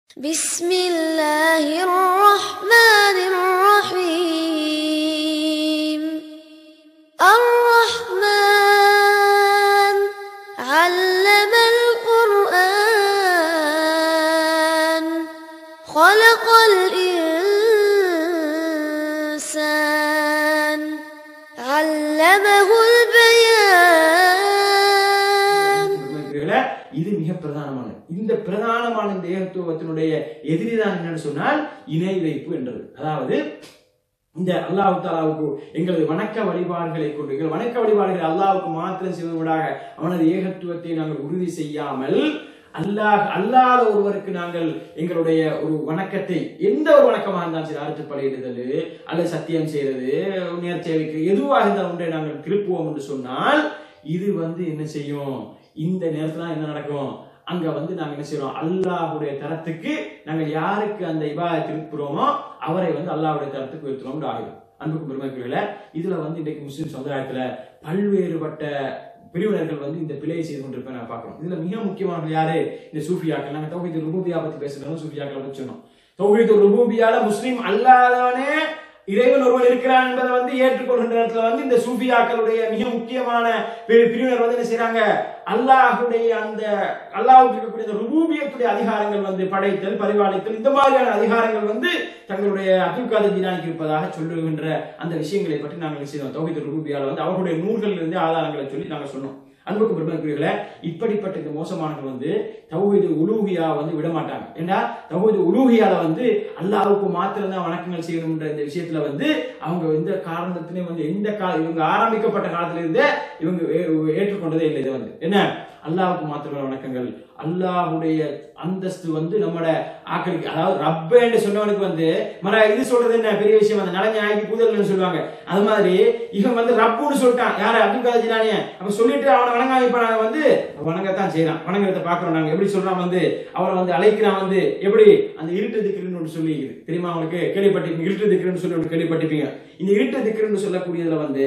بسم الله الرحمن الرحيم الرحمن علم القرآن خلق الإنسان علمه البيان உண்மைக்குரியவர்களே, இது மிக பிரதானமானது இந்த பிரதானமான இந்த ஏகத்துவத்தினுடைய எதிரிதான் என்னன்னு சொன்னால் இணை வைப்பு என்றது அதாவது இந்த அல்லாஹ் தாலாவுக்கு எங்களது வணக்க வழிபாடுகளை கொண்டு எங்கள் வணக்க வழிபாடுகளை அல்லாஹ்வுக்கு மாத்திரம் செய்வதாக அவனது ஏகத்துவத்தை நாங்கள் உறுதி செய்யாமல் அல்லாஹ் அல்லாத ஒருவருக்கு நாங்கள் எங்களுடைய ஒரு வணக்கத்தை எந்த ஒரு வணக்கமாக இருந்தாலும் சரி அறுத்து படையிடுதல் அல்லது சத்தியம் செய்யறது நேர்ச்சேவைக்கு எதுவாக இருந்தாலும் ஒன்றை நாங்கள் திருப்புவோம் என்று சொன்னால் இது வந்து என்ன செய்யும் இந்த நேரத்துல என்ன நடக்கும் அங்க வந்து நாங்க என்ன செய்றோம் அல்லாஹ்வுடைய தரத்துக்கு நாங்கள் யாருக்கு அந்த இபாதை திருப்புறோமோ அவரை வந்து அல்லாஹ்வுடைய தரத்துக்கு உயர்த்துறோம் ஆகிடும் அன்புக்கு பெருமைக்குரியல இதுல வந்து இன்றைக்கு முஸ்லிம் சமுதாயத்துல பல்வேறுபட்ட பிரிவினர்கள் வந்து இந்த பிழையை செய்து கொண்டிருப்பேன் நான் பார்க்கிறோம் இதுல மிக முக்கியமானது யாரு இந்த சூஃபியாக்கள் நாங்க தௌஹீத் ருபூபியா பத்தி பேசுறோம் சூஃபியாக்களை பத்தி சொன்னோம் தௌஹீத் ருபூபியால முஸ்லிம் அல்லாதவனே இறைவன் ஒருவன் இருக்கிறான் என்பதை வந்து ஏற்றுக்கொள்கின்ற இடத்துல வந்து இந்த சூஃபியாக்களுடைய மிக முக்கியமான பிரி- பிரிவினர் வந்து என்ன செய்றாங்க அல்லாஹுடைய அந்த அல்லாஹ்வுக்கு இருக்கக்கூடிய அந்த ருபூபியத்துடைய அதிகாரங்கள் வந்து படைத்தல் பரிபாலித்தல் இந்த மாதிரியான அதிகாரங்கள் வந்து தங்களுடைய அப்துல் காதர் ஜிலானிக்கு இருப்பதாக சொல்லுகின்ற அந்த விஷயங்களை பற்றி நாங்கள் என்ன செய்தோம் தௌஹீத் ருபூபியால வந்து அவர்களுடைய நூல்களில் இருந்து ஆதாரங்களை சொல்லி நாங்கள் சொன்னோம் அன்புக்கு பெருமைக்குரியவர்களே இப்படிப்பட்ட இந்த மோசமானவர்கள் வந்து தௌஹீது உலூஹியா வந்து விட மாட்டாங்க ஏன்னா தௌஹீது உலூஹியால வந்து அல்லாஹ்வுக்கு மாத்திரம் தான் வணக்கங்கள் செய்யணும்ன்ற இந்த விஷயத்துல வந்து அவங்க எந்த காரணத்திலையும் வந்து எந்த கா இவங்க ஆரம்பிக்கப்பட்ட காலத்துல இருந்தே இவங்க ஏ- ஏற்றுக்கொண்டதே இல்லை இதை வந்து என்ன அல்லாஹ்வுக்கு மாத்திரமே வணக்கங்கள் அல்லாஹ்வுடைய அந்தஸ்து வந்து நம்மட ஆக்களுக்கு அதாவது ரப்பேன்னு சொன்னவனுக்கு வந்து மர இது சொல்றது என்ன பெரிய விஷயம் அந்த நலஞ்ச நாய்க்கு பூதல்னு சொல்லுவாங்க அது மாதிரி இவன் வந்து ரப்புன்னு சொல்லிட்டான் யாரு அப்துல் காதர் ஜிலானிய அப்ப சொல்லிட்டு அவனை வணங்காம இப்ப நாங்க வந்து வணங்கத்தான் செய்யறான் வணங்குறத பாக்குறோம் நாங்க எப்படி சொல்றான் வந்து அவனை வந்து அழைக்கிறான் வந்து எப்படி அந்த இருட்டு திக்குன்னு ஒன்று சொல்லி தெரியுமா அவனுக்கு கேள்விப்பட்டிருப்பீங்க இருட்டு திக்குன்னு சொல்லி ஒன்று கேள்விப்பட்டிருப்பீங்க இந்த இருட்டு திக்குன்னு சொல்லக்கூடியதுல வந்து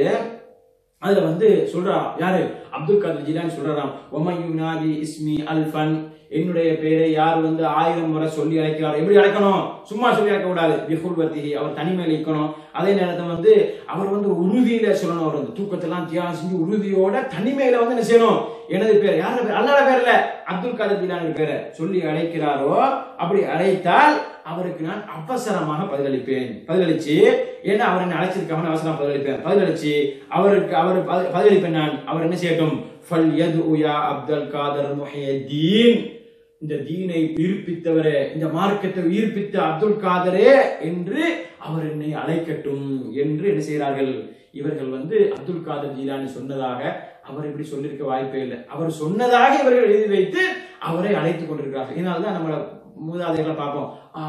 அதுல வந்து சொல்றா யாரு அப்துல் காதர் ஜிலானி சொல்றாராம் ஒமையுனாதி இஸ்மி அல்ஃபன் என்னுடைய பேரை யார் வந்து ஆயிரம் முறை சொல்லி அழைக்கிறார் எப்படி அழைக்கணும் சும்மா சொல்லி அழைக்க கூடாது பிஹுல்வர்த்தி அவர் தனிமையில இருக்கணும் அதே நேரத்தில் வந்து அவர் வந்து உறுதியில சொல்லணும் அவர் வந்து தூக்கத்தெல்லாம் தியானம் செஞ்சு உறுதியோட தனிமையில வந்து என்ன செய்யணும் எனது பேர் யாரோட பேர் அல்லாத பேர் இல்ல அப்துல் காதர் ஜிலானி பேரை சொல்லி அழைக்கிறாரோ அப்படி அழைத்தால் அவருக்கு நான் அவசரமாக பதிலளிப்பேன் பதிலளிச்சு ஏன்னா அவர் என்ன அழைச்சிருக்காங்க அவசரம் பதிலளிப்பேன் பதிலளிச்சு அவருக்கு அவர் பதி- பதிலளிப்பேன் நான் அவர் என்ன செய்யட்டும் ஃபல் யது யா அப்துல் காதர் முஹையத்தீன் இந்த தீனை உயிர்ப்பித்தவரே இந்த மார்க்கத்தை உயிர்ப்பித்த அப்துல் காதரே என்று அவர் என்னை அழைக்கட்டும் என்று என்ன செய்கிறார்கள் இவர்கள் வந்து அப்துல் காதர் ஜீலானி சொன்னதாக அவர் இப்படி சொல்லியிருக்க வாய்ப்பே இல்லை அவர் சொன்னதாக இவர்கள் எழுதி வைத்து அவரை அழைத்துக் கொண்டிருக்கிறார்கள் இதனால தான் நம்மள மூதாதைகளை பார்ப்போம்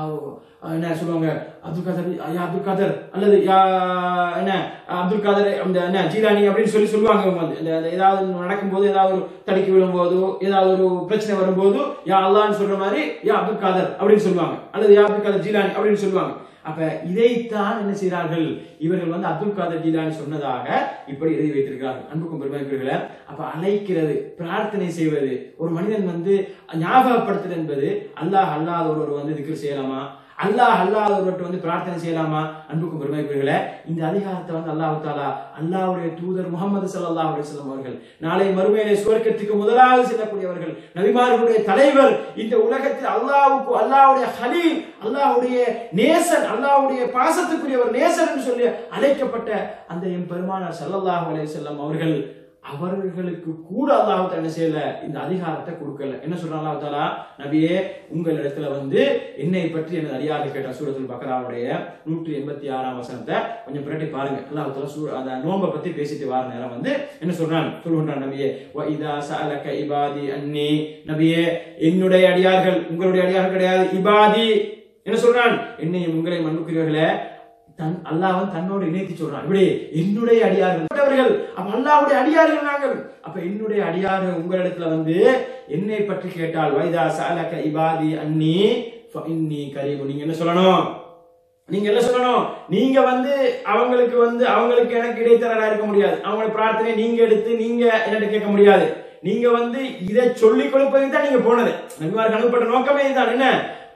ஆ, என்ன சொல்லுவாங்க அப்துல் காதர் யா அப்துல் காதர் அல்லது யா என்ன அப்துல் காதர் அந்த என்ன ஜீலானி அப்படின்னு சொல்லி சொல்லுவாங்க இவங்க வந்து இந்த- இந்த ஏதாவது நடக்கும்போது ஏதாவது ஒரு தடுக்கி விழும்போதோ ஏதாவது ஒரு பிரச்சனை வரும்போது யா அல்லான்னு சொல்ற மாதிரி யா அப்துல் காதர் அப்படின்னு சொல்லுவாங்க அல்லது யா அப்துல் காதர் ஜீலானி அப்படின்னு சொல்லுவாங்க அப்ப இதைத்தான் என்ன செய்கிறார்கள் இவர்கள் வந்து அப்துல் காதர் ஜீலானி சொன்னதாக இப்படி எழுதி வைத்திருக்கிறார்கள் அன்புக்கும் பெருமைக்குரியவர்களே அப்ப அழைக்கிறது பிரார்த்தனை செய்வது ஒரு மனிதன் வந்து ஞாபகப்படுத்துறது என்பது அல்லாஹ் அல்லாத ஒருவர் வந்து திக்ர் செய்யலாமா அல்லாஹ் அல்லாத ஒருவர்கிட்ட வந்து பிரார்த்தனை செய்யலாமா அன்புக்கும் பெருமைக்குரியவர்களே இந்த அதிகாரத்தை வந்து அல்லாஹ் தாலா அல்லாஹ்வுடைய தூதர் முகமது ஸல்லல்லாஹு அலைஹி வஸல்லம் அவர்கள் நாளை மறுமையிலே சுவர்க்கத்துக்கு முதலாவது செல்லக்கூடியவர்கள் நபிமார்களுடைய தலைவர் இந்த உலகத்தில் அல்லாஹ்வுக்கு அல்லாஹ்வுடைய ஹலீல் அல்லாஹ்வுடைய நேசன் அல்லாஹ்வுடைய பாசத்துக்குரியவர் நேசன் என்று சொல்லி அழைக்கப்பட்ட அந்த எம் பெருமானார் ஸல்லல்லாஹு அலைஹி வஸல்லம் அவர்கள் அவர்களுக்கு கூட அல்லாஹ் தஆலா என்ன செய்யல இந்த அதிகாரத்தை கொடுக்கல என்ன சொல்றான் அல்லாஹ் தாலா நபியே உங்களிடத்துல வந்து என்னை பற்றி எனது அறியாத கேட்ட சூரத்துல் பக்ராவுடைய நூற்றி எண்பத்தி ஆறாம் வசனத்தை கொஞ்சம் பிரட்டி பாருங்க அல்லாஹ் தாலா சூ அந்த நோன்பை பத்தி பேசிட்டு வார நேரம் வந்து என்ன சொல்றான் சொல்லுகின்றான் நபியே வ இதா சஅலக இபாதி அன்னி நபியே என்னுடைய அடியார்கள் உங்களுடைய அடியார்கள் கிடையாது இபாதி என்ன சொல்றான் என்னையும் உங்களையும் அன்புக்குரியவர்களே தன் அல்லாஹ்வன் தன்னோடு இணைத்து சொல்றான் இப்படி என்னுடைய அடியார்கள் அவர்கள் அப்ப அல்லாஹ்வுடைய அடியார்கள் நாங்கள் அப்ப என்னுடைய அடியார்கள் உங்களிடத்துல வந்து என்னை பற்றி கேட்டால் வைதா சாலக இபாதி அன்னி இன்னி கரீபு நீங்க என்ன சொல்லணும் நீங்க என்ன சொல்லணும் நீங்க வந்து அவங்களுக்கு வந்து அவங்களுக்கு எனக்கு இடைத்தரகா இருக்க முடியாது அவங்களோட பிரார்த்தனை நீங்க எடுத்து நீங்க என்கிட்ட கேட்க முடியாது நீங்க வந்து இதை சொல்லிக் கொடுப்பதுக்கு தான் நீங்க போனது நபிமாருக்கு அனுப்பப்பட்ட நோக்கமே இதுதான் என்ன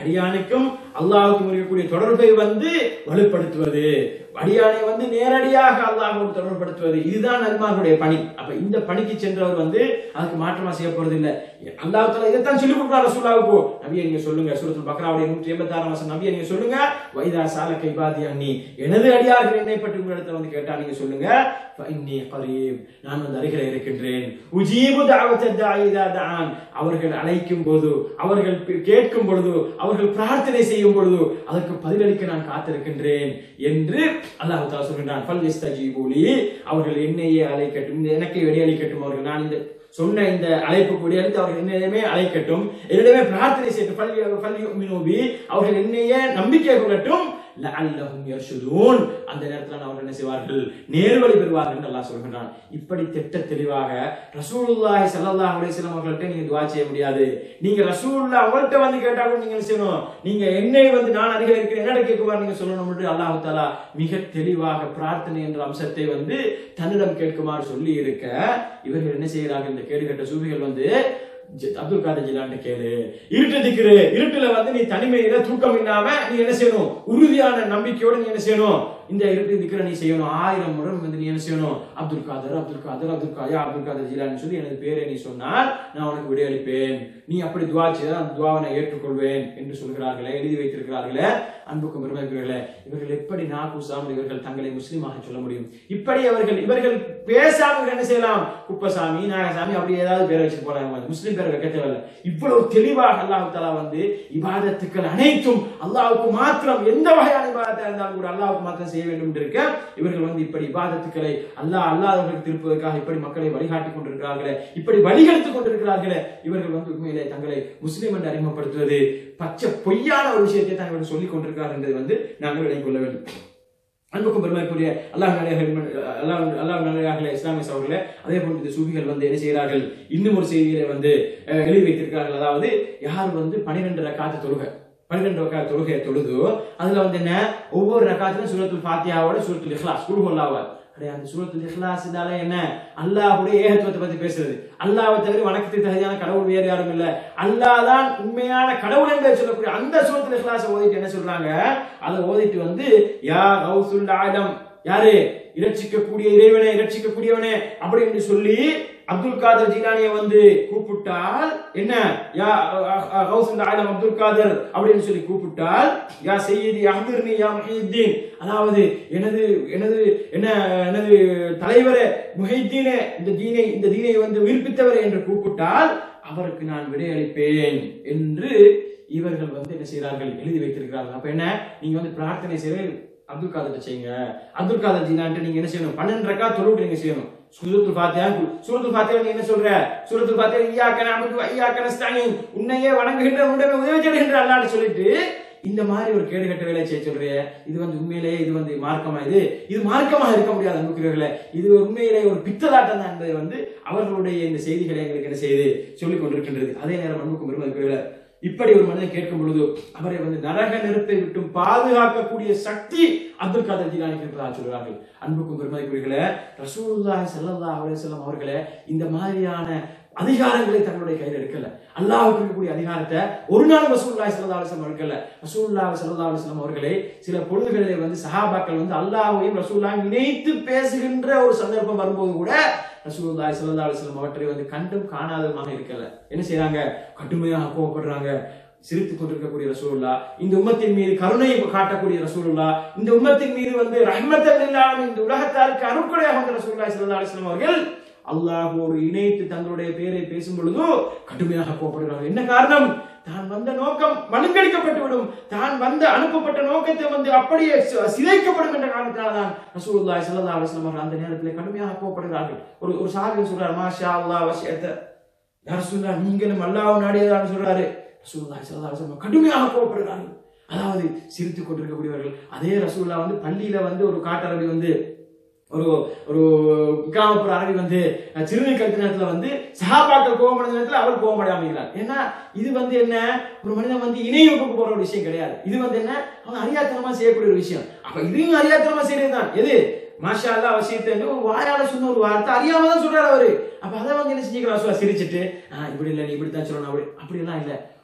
அடியானுக்கும் அல்லாஹுக்கும் இருக்கக்கூடிய தொடர்பை வந்து வலுப்படுத்துவது அடியானை வந்து நேரடியாக அல்லாஹோடு தொடர்புபடுத்துவது இதுதான் நபிமார்களுடைய பணி அப்ப இந்த பணிக்கு சென்றவர் வந்து அதுக்கு மாற்றமா செய்ய போறது இல்ல அல்லாஹ் தஆலா இதைத்தான் சொல்லி கொடுக்குறாரு ரசூலுல்லாஹ்வுக்கு நபியை நீங்க சொல்லுங்க சூரத்துல் பக்ராவுடைய நூற்றி எண்பத்தி ஆறாம் வசனம் நபியை நீங்க சொல்லுங்க வைதா சாலக்கை பாதி அன்னி எனது அடியார்கள் என்னை பற்றி உங்களிடத்துல வந்து கேட்டா நீங்க சொல்லுங்க ஃபஇன்னி கரீப் நான் வந்து அருகில இருக்கின்றேன் உஜீபு தஅவத்த தாஇ இதா தஆன் அவர்கள் அழைக்கும் போது அவர்கள் பி- கேட்கும் பொழுது அவர்கள் பிரார்த்தனை செய்யும் பொழுது அதற்கு பதிலளிக்க நான் காத்திருக்கின்றேன் என்று அல்லாஹ் தஆலா சொல்கின்றான் ஃபல் யஸ்தஜீபூலி அவர்கள் என்னையே அழைக்கட்டும் இந்த எனக்கு வெடியளிக்கட்டும் அவர்கள் நான் இந்த சொன்ன இந்த அழைப்புக்கு விடையளித்து அவர்கள் என்னிடமே அழைக்கட்டும் என்னிடமே பிரார்த்தனை செய்யட்டும் ஃபல் ஃபல் யுமினு பி அவர்கள் என்னையே நம்பிக்கை கொள்ளட்டும் லஅல்லஹும் யர்ஷுதூன் அந்த நேரத்தில் அவர்கள் என்ன செய்வார்கள் நேர்வழி பெறுவார்கள் என்று அல்லாஹ் சொல்கின்றான் இப்படி திட்ட தெளிவாக ரசூலுல்லாஹி ஸல்லல்லாஹு அலைஹி வஸல்லம் அவர்கள்ட்ட நீங்க துஆ செய்ய முடியாது நீங்க ரசூலுல்லாஹ் அவங்கள்ட்ட வந்து கேட்டா கூட நீங்க என்ன செய்யணும் நீங்க என்னை வந்து நான் அருகில் இருக்கிறேன் என்னடா கேட்குமாறு நீங்க சொல்லணும் என்று அல்லாஹ் தஆலா மிக தெளிவாக பிரார்த்தனை என்ற அம்சத்தை வந்து தன்னிடம் கேட்குமாறு சொல்லி இருக்க இவர்கள் என்ன செய்கிறார்கள் இந்த கேடு கட்ட சூபிகள் வந்து ஜ- அப்துல் காதர் ஜிலான்ட்ட கேளு இருட்டு திக்குரு இருட்டுல வந்து நீ தனிமையில தூக்கம் இல்லாம நீ என்ன செய்யணும் உறுதியான நம்பிக்கையோட நீ என்ன செய்யணும் இந்த இருட்டு திக்கிற நீ செய்யணும் ஆயிரம் முறை வந்து நீ என்ன செய்யணும் அப்துல் காதர் அப்துல் காதர் அப்துல் காயா அப்துல் காதர் ஜிலான்னு சொல்லி எனது பேரை நீ சொன்னால் நான் உனக்கு விடையளிப்பேன் நீ அப்படி துவா செய்தால் அந்த துவாவை நான் ஏற்றுக்கொள்வேன் என்று சொல்கிறார்களே எழுதி வைத்திருக்கிறார்களே அன்புக்கும் பெருமைக்குரியவர்களே இவர்கள் எப்படி நாகூசாமல் இவர்கள் தங்களை முஸ்லீமாக சொல்ல முடியும் இப்படி அவர்கள் இவர்கள் பேசாம இவர்கள் என்ன செய்யலாம் குப்பசாமி நாகசாமி அப்படி ஏதாவது பேரை வச்சுட்டு போறாங்க முஸ்லீம் பேரை வைக்க தேவையில்ல இவ்வளவு தெளிவாக அல்லாஹ் தஆலா வந்து இபாதத்துக்கள் அனைத்தும் அல்லாஹ்வுக்கு மாத்திரம் எந்த வகையான இபாதத்தை இருந்தாலும் கூட அல்லாஹ்வுக்கு மாத்திரம் செய்ய வேண்டும் என்று இருக்க இவர்கள் வந்து இப்படி இபாதத்துக்களை அல்லாஹ் அல்லாதவர்களுக்கு திருப்பதற்காக இப்படி மக்களை வழிகாட்டிக் கொண்டிருக்கிறார்களே இப்படி வழிகெடுத்துக் கொண்டிருக்கிறார்களே இவர்கள் வந்து உண்மையிலே தங்களை முஸ்லீம் என்று அறிமுகப்படுத்துவது பச்சை பொய்யான ஒரு விஷயத்தை தங்களுக்கு சொல்லிக் கொண்டிருக்கிறார் என்பதை வந்து நாங்கள் விளங்கிக் கொள்ள வேண்டும் அன்புக்கும் பெருமைக்குரிய அல்லாஹ் நல்லையாக அல்லாஹ் அல்லாஹ் நல்லையாக இஸ்லாமிய சகோதரர்களே அதே போன்று இந்த சூஃபிகள் வந்து என்ன செய்கிறார்கள் இன்னும் ஒரு செய்தியிலே வந்து அஹ், எழுதி வைத்திருக்கிறார்கள் அதாவது யார் வந்து பனிரெண்டு ரக்காத்து தொழுகை பன்னிரெண்டு ரக்கா தொழுகையை தொழுதோ அதுல வந்து என்ன ஒவ்வொரு ரக்காத்திலும் சூரத்துல் ஃபாத்தியாவோட சூரத்துல் இஹ்லாஸ் குருஹல்லாவா அடே அந்த சூரத்துல் இஹ்லாஸ்னால என்ன அல்லாஹ்வுடைய ஏகத்துவத்தை பத்தி பேசுறது அல்லாஹ்வை தவிர வணக்கத்துக்கு தகுதியான கடவுள் வேறு யாரும் இல்ல அல்லாஹ் தான் உண்மையான கடவுள் என்று சொல்லக்கூடிய அந்த சூரத்துல் இஹ்லாஸ் ஓதிட்டு என்ன சொல்றாங்க அதை ஓதிட்டு வந்து யா கௌசுல் ஆலம் யாரு இரட்சிக்கக்கூடிய இறைவனே இரட்சிக்கக்கூடியவனே அப்படி என்று சொல்லி அப்துல் காதர் ஜீலானிய வந்து கூப்பிட்டால் என்ன யா கௌசுல் ஆலம் அப்துல் காதர் அப்படின்னு சொல்லி கூப்பிட்டால் யா செய்யதி அஹ்திர்னி யா முஹியுத்தீன் அதாவது எனது எனது என்ன எனது தலைவரே முஹித்தீனே இந்த தீனை இந்த தீனை வந்து உயிர்ப்பித்தவரே என்று கூப்பிட்டால் அவருக்கு நான் விடையளிப்பேன் என்று இவர்கள் வந்து என்ன செய்கிறார்கள் எழுதி வைத்திருக்கிறார்கள் அப்ப என்ன நீங்க வந்து பிரார்த்தனை செய்ய அப்துல் காதர் செய்யுங்க அப்துல் காதர் ஜீனான்ட்டு நீங்க என்ன செய்யணும் பன்னெண்டு ரக்கா தொழுட்டு நீங்க செய்யணும் சூரத்துல் ஃபாத்தியா சூரத்துல் ஃபாத்தியா நீ என்ன சொல்ற சூரத்துல் ஃபாத்தியா இய்யாக்க நஅபுது வ இய்யாக்க நஸ்தஈன் உன்னையே வணங்குகின்ற உன்னிடமே உதவி தேடுகின்ற அல்லாஹ்னு சொல்லிட்டு இந்த மாதிரி ஒரு கேடுகட்ட வேலையை செய்ய சொல்றிய இது வந்து உண்மையிலேயே இது வந்து மார்க்கமா இது இது மார்க்கமாக இருக்க முடியாது அன்புக்குரியவர்களே இது உண்மையிலேயே ஒரு பித்தலாட்டம் தான் என்பதை வந்து அவர்களுடைய இந்த செய்திகளை எங்களுக்கு என்ன செய்து சொல்லிக் கொண்டிருக்கின்றது அதே நேரம் அன்புக்கும் பெருமதிக்குரியவர்களே இப்படி ஒரு மனிதன் கேட்கும் பொழுது அவரை வந்து நரக நெருப்பை விட்டும் பாதுகாக்கக்கூடிய சக்தி அப்துல் காதர் ஜிலானிக்கு இருப்பதாக சொல்கிறார்கள் அன்புக்கும் பெருமதிக்குரியவர்களே ரசூலுல்லாஹி ஸல்லல்லாஹு அலைஹி வஸல்லம் அவர்களே இந்த மாதிரியான அதிகாரங்களை தங்களுடைய கையில் எடுக்கல அல்லாஹ்வுக்கு இருக்கக்கூடிய அதிகாரத்தை ஒரு நாள் ரசூலுல்லாஹி ஸல்லல்லாஹு அலைஹி வஸல்லம் எடுக்கல ரசூலுல்லாஹி ஸல்லல்லாஹு அலைஹி வஸல்லம் அவர்களே சில பொழுதுகளிலே வந்து சஹாபாக்கள் வந்து அல்லாஹ்வையும் ரசூலுல்லாஹ் இணைத்து பேசுகின்ற ஒரு சந்தர்ப்பம் வரும்போது கூட ரசூலுல்லாஹி ஸல்லல்லாஹு அலைஹி வஸல்லம் அவற்றை வந்து கண்டும் காணாததுமாக இருக்கல என்ன செய்றாங்க கடுமையாக கோவப்படுறாங்க சிரித்துக் கொண்டிருக்கக்கூடிய ரசூலுல்லா இந்த உம்மத்தின் மீது கருணை காட்டக்கூடிய ரசூலுல்லா இந்த உம்மத்தின் மீது வந்து ரஹ்மத்தல் இல்லாமல் இந்த உலகத்தாருக்கு அருட்கொடையாக வந்த ரசூலுல்லாஹி ஸல்லல்லாஹு அலைஹி வஸல்லம் அவர்கள் அல்லாஹோடு இணைத்து தங்களுடைய பெயரை பேசும் பொழுது கடுமையாக கோபப்படுகிறார்கள் என்ன காரணம் தான் வந்த நோக்கம் மழுங்கடிக்கப்பட்டு விடும் தான் வந்த அனுப்பப்பட்ட நோக்கத்தை வந்து அப்படியே சி- சிதைக்கப்படும் என்ற காரணத்தினால்தான் ரசூலுல்லாஹி ஸல்லல்லாஹு அலைஹி வஸல்லம் அவர்கள் அந்த நேரத்தில் கடுமையாக கோபப்படுகிறார்கள் ஒரு ஒரு சாஹிப் சொல்றார் மாஷா அல்லாஹ் வசியத்த ரசூல்லா நீங்களும் அல்லாஹ் நாடியதான் சொல்றாரு ரசூலுல்லாஹி ஸல்லல்லாஹு அலைஹி வஸல்லம் கடுமையாக கோபப்படுகிறார்கள் அதாவது சிரித்துக் கொண்டிருக்கக்கூடியவர்கள் அதே ரசூல்லா வந்து பள்ளியில வந்து ஒரு காட்டரபி வந்து ஒரு ஒரு கிராமப்புற அரபி வந்து அஹ், சிறுநீர் கழுத்து நேரத்துல வந்து சஹாபாக்கள் கோபமடைந்த நேரத்துல அவர் கோபமடையாம இருக்கிறார் ஏன்னா இது வந்து என்ன ஒரு மனிதன் வந்து இணை வைப்புக்கு போற ஒரு விஷயம் கிடையாது இது வந்து என்ன அவன் அறியாத்தனமா செய்யக்கூடிய ஒரு விஷயம் அப்ப இதையும் அறியாத்தனமா செய்யறதுதான் எது மாஷா அல்லா விஷயத்தை வந்து ஒரு வாயால சொன்ன ஒரு வார்த்தை அறியாம தான் சொல்றாரு அவரு அப்ப அதை வந்து என்ன செஞ்சுக்கலாம் சொல்ல சிரிச்சிட்டு ஆஹ் இப்படி இல்லை நீ இப்படி தான் சொல்லணும் அப்படி அப்படி எல்லாம் இல்ல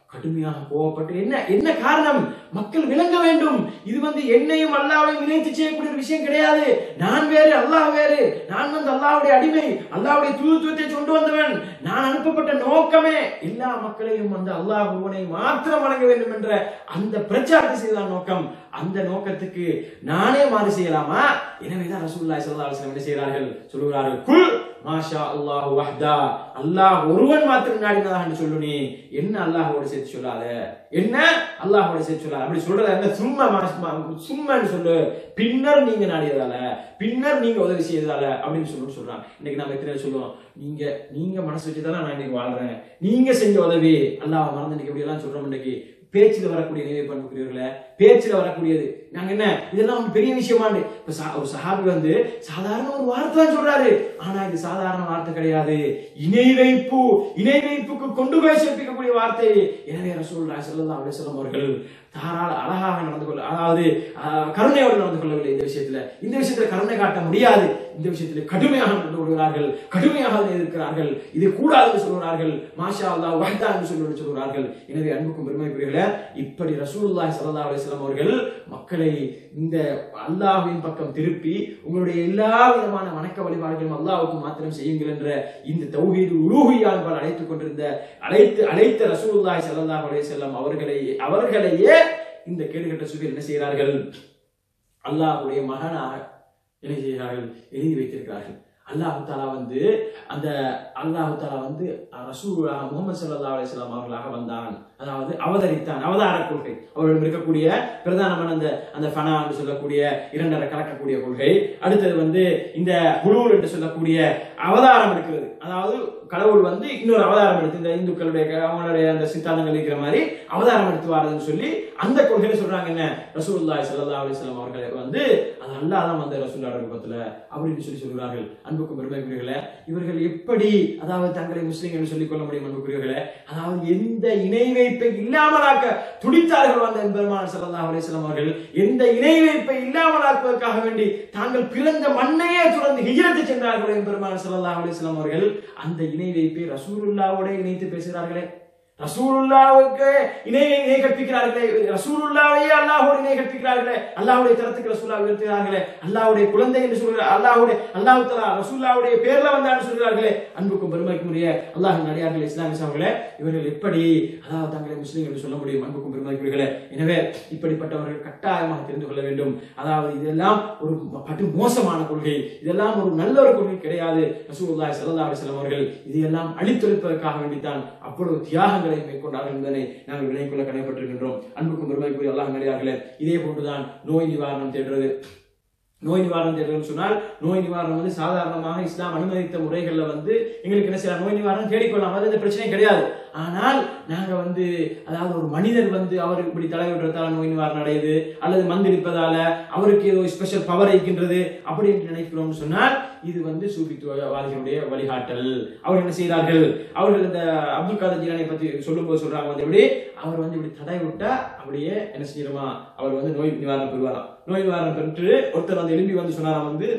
கடுமையாக கோவப்பட்டு என்ன என்ன காரணம் மக்கள் விளங்க வேண்டும் இது வந்து என்னையும் அல்லாவையும் இணைத்து செய்யக்கூடிய ஒரு விஷயம் கிடையாது நான் வேறு அல்லாஹ் வேறு நான் வந்து அல்லாஹ்வுடைய அடிமை அல்லாஹ்வுடைய தூதுத்துவத்தை கொண்டு வந்தவன் நான் அனுப்பப்பட்ட நோக்கமே எல்லா மக்களையும் வந்து அல்லாஹ் ஒருவனை மாத்திரம் வணங்க வேண்டும் என்ற அந்த பிரச்சாரத்தை செய்தான் நோக்கம் அந்த நோக்கத்துக்கு நானே மாறு செய்யலாமா எனவேதான் ரசூலுல்லாஹி ஸல்லல்லாஹு அலைஹி வஸல்லம் என்ன செய்கிறார்கள் சொல்லுகிறார்கள் குல் மாஷா அல்லாஹ் வஹ்தா அல்லாஹ் ஒருவன் மாத்திரம் நாடினதாக என்று சொல்லு நீ என்ன அல்லாஹ்வோட சேர்த்து சொல்லாத என்ன அல்லாஹ்வோட சேர்த்து சொல்லாத அப்படி சொல்றத என்ன சும்மா மாஸ்- மா- சும்மான்னு சொல்லு பின்னர் நீங்க நாடியதால பின்னர் நீங்க உதவி செய்யறதால அப்படின்னு சொல்லு சொல்றாங்க இன்னைக்கு நாம எத்தனை பேர் சொல்லுவோம் நீங்க நீங்க மனசு வச்சுதான் நான் இன்னைக்கு வாழ்றேன் நீங்க செஞ்ச உதவி அல்லாஹ் மறந்து இன்னைக்கு இப்படி எல்லாம் சொல்றோம் இன்னைக்கு பேச்சுல வரக்கூடிய நினைவு பண்புக்குரியவர்களே பேச்சுல வரக்கூடியது நாங்க என்ன இதெல்லாம் ஒரு பெரிய விஷயமாண்டு இப்ப சா- ஒரு சஹாபி வந்து சாதாரண ஒரு வார்த்தை தான் சொல்றாரு ஆனா இது சாதாரண வார்த்தை கிடையாது இணை வைப்பு இணை வைப்புக்கு கொண்டு போய் சேர்ப்பிக்கக்கூடிய வார்த்தை எனவே ரசூல் ஸல்லல்லாஹு அலைஹி வஸல்லம் அவர்கள் தாராள அழகாக நடந்து கொள்ள அதாவது ஆஹ், கருணையோடு நடந்து கொள்ளவில்லை இந்த விஷயத்துல இந்த விஷயத்துல கருணை காட்ட முடியாது இந்த விஷயத்துல கடுமையாக நடந்து கொள்கிறார்கள் கடுமையாக அதை எதிர்க்கிறார்கள் இது கூடாது என்று சொல்கிறார்கள் மாஷா அல்லாஹ் வஹ்தா என்று சொல்லி சொல்கிறார்கள் எனவே அன்புக்கும் பெருமைக்குரியர்களே இப்படி ரசூலுல்லாஹி ஸல்லல்லாஹு அலைஹி வஸல்லம் அவர்கள் மக்களை இந்த அல்லாஹ்வின் பக்கம் திருப்பி உங்களுடைய எல்லா விதமான வணக்க வழிபாடுகளும் அல்லாஹ்வுக்கு மாத்திரம் செய்யுங்கள் என்ற இந்த தௌஹீது உலூஹியால் பால் அழைத்துக் கொண்டிருந்த அழைத்து அழைத்த ரசூலுல்லாஹி ஸல்லல்லாஹு அலைஹி வஸல்லம் அவர்களை அவர்களையே இந்த கேடுகட்ட சுபில் என்ன செய்கிறார்கள் அல்லாஹ்வுடைய மகனாக என்ன செய்கிறார்கள் எழுதி வைத்திருக்கிறார்கள் அல்லாஹு தாலா வந்து அந்த அல்லாஹு தாலா வந்து ரசூலாக முகமது ஸல்லல்லாஹு அலைஹி வஸல்லம் அவர்களாக வந்தான் அதாவது அவதரித்தான் அவதார கொள்கை அவரிடம் இருக்கக்கூடிய பிரதானமான அந்த அந்த ஃபனா என்று சொல்லக்கூடிய இரண்டரை கலக்கக்கூடிய கொள்கை அடுத்தது வந்து இந்த குழுவில் என்று சொல்லக்கூடிய அவதாரம் இருக்கிறது அதாவது கடவுள் வந்து இன்னொரு அவதாரம் எடுத்து இந்த இந்துக்களுடைய க- அவங்களுடைய அந்த சித்தாந்தங்கள் இருக்கிற மாதிரி அவதாரம் எடுத்து வாரதுன்னு சொல்லி அந்த கொள்கையில சொல்றாங்க என்ன ரசூலுல்லாஹி ஸல்லல்லாஹு அலைஹி வஸல்லம் அவர்களை வந்து அது அல்லாஹ் தான் வந்த ரசூலுல்லாஹ் ரூபத்துல அப்படின்னு சொல்லி சொல்கிறார்கள் அன்புக்கும் பெருமைக்குரியவர்களே இவர்கள் எப்படி அதாவது தங்களை முஸ்லிம்கள் என்று சொல்லிக் கொள்ள முடியும் அன்புக்குரியவர்களே அதாவது எந்த இணை வைப்பை இல்லாமலாக்க துடித்தார்கள் வந்த பெருமான் ஸல்லல்லாஹு அலைஹி வஸல்லம் அவர்கள் எந்த இணை வைப்பை இல்லாமலாக்குவதற்காக வேண்டி தாங்கள் பிறந்த மண்ணையே துறந்து ஹிஜ்ரத்து சென்றார்கள் பெருமான் ஸல்லல்லாஹு அலைஹி வஸல்லம் அவர்கள் அந்த இணை வைப்பை ரசூலுல்லாவோட இணைத்து பேசுகிறார்களே ரசூலுல்லாவுக்கு இணை இணை கற்பிக்கிறார்களே ரசூலுல்லாவையே அல்லாஹோடு இணை கற்பிக்கிறார்களே அல்லாஹ்வுடைய தரத்துக்கு ரசூல்லா உயர்த்துகிறார்களே அல்லாஹ்வுடைய குழந்தை என்று சொல்கிறார் அல்லாஹ்வுடைய அல்லாஹ் தலா ரசூல்லாவுடைய பேர்ல வந்தான்னு சொல்கிறார்களே அன்புக்கும் பெருமைக்கும் உரிய அல்லாஹின் நடிகார்கள் இஸ்லாமிய அவர்களே இவர்கள் எப்படி அதாவது தங்களை முஸ்லீம் என்று சொல்ல முடியும் அன்புக்கும் பெருமைக்குரியர்களே எனவே இப்படிப்பட்டவர்கள் கட்டாயமாக தெரிந்து கொள்ள வேண்டும் அதாவது இதெல்லாம் ஒரு படு மோசமான கொள்கை இதெல்லாம் ஒரு நல்ல ஒரு கொள்கை கிடையாது ரசூலுல்லாஹி ஸல்லல்லாஹு அலைஹி வஸல்லம் அவர்கள் இதையெல்லாம் அழித்தொழிப்பதற்காக வேண்டித்தான் அவ்வளவு தியாகங்களை மேற்கொண்டார்கள் என்பதனை நாங்கள் வினைக்குள்ள கடமைப்பட்டிருக்கின்றோம் அன்புக்கும் பெருமைக்குரிய அல்லாஹ் நடிகார்களே இதே போன்றுதான் நோய் நிவாரணம் தேடுறது நோய் நிவாரணம் தேடுறதுன்னு சொன்னால் நோய் நிவாரணம் வந்து சாதாரணமாக இஸ்லாம் அனுமதித்த முறைகள்ல வந்து எங்களுக்கு என்ன செய்யலாம் நோய் நிவாரணம் தேடிக்கொள்ளலாம் அது எந்த பிரச்சனையும் கிடையாது ஆனால் நாங்க வந்து அதாவது ஒரு மனிதர் வந்து அவர் இப்படி தலைவிடுறதால நோய் நிவாரணம் அடையுது அல்லது மந்திரிப்பதால அவருக்கு ஏதோ ஸ்பெஷல் பவர் இருக்கின்றது அப்படி என்று நினைக்கிறோம்னு சொன்னால் இது வந்து சூபித்துவவாதிகளுடைய வழிகாட்டல் அவர் என்ன செய்கிறார்கள் அவர்கள் இந்த அப்துல் காதர் ஜீலானை பத்தி சொல்லும்போது சொல்றாங்க வந்து எப்படி அவர் வந்து இப்படி தடை விட்டா அப்படியே என்ன செய்யணுமா அவர் வந்து நோய் நிவாரணம் பெறுவாராம் நோய் நிவாரணம் பெற்று ஒருத்தர் வந்து எழுப்பி வந்து சொன்னாராம் வந்து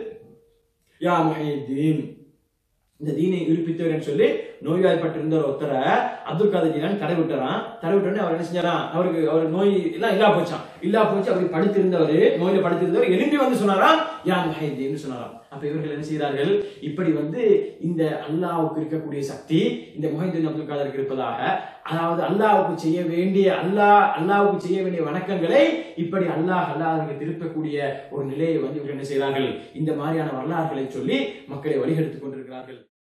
யா முஹைதீன் இந்த தீனை விருப்பித்தவர் சொல்லி நோய்வாய்ப்பட்டிருந்த ஒரு ஒருத்தரை அப்துல் காதர் ஜீலான் தடை விட்டாராம் தடை விட்டோடனே அவர் என்ன செஞ்சாராம் அவருக்கு அவர் நோய் எல்லாம் இல்லா போச்சாம் இல்லா போச்சு அப்படி படுத்திருந்தவர் நோயில படுத்திருந்தவர் எழுப்பி வந்து சொன்னாராம் யா முஹைதீன் சொன்னாராம் அப்ப இவர்கள் என்ன செய்கிறார்கள் இப்படி வந்து இந்த அல்லாஹ்வுக்கு இருக்கக்கூடிய சக்தி இந்த முஹைதீன் அப்துல் காதருக்கு இருப்பதாக அதாவது அல்லாஹ்வுக்கு செய்ய வேண்டிய அல்லாஹ் அல்லாஹ்வுக்கு செய்ய வேண்டிய வணக்கங்களை இப்படி அல்லாஹ் அல்லாஹ்வுக்கு திருப்பக்கூடிய ஒரு நிலையை வந்து இவர்கள் என்ன செய்கிறார்கள் இந்த மாதிரியான வரலாறுகளை சொல்லி மக்களை வழிகெடுத்துக் கொண்டிருக்கிறார்கள்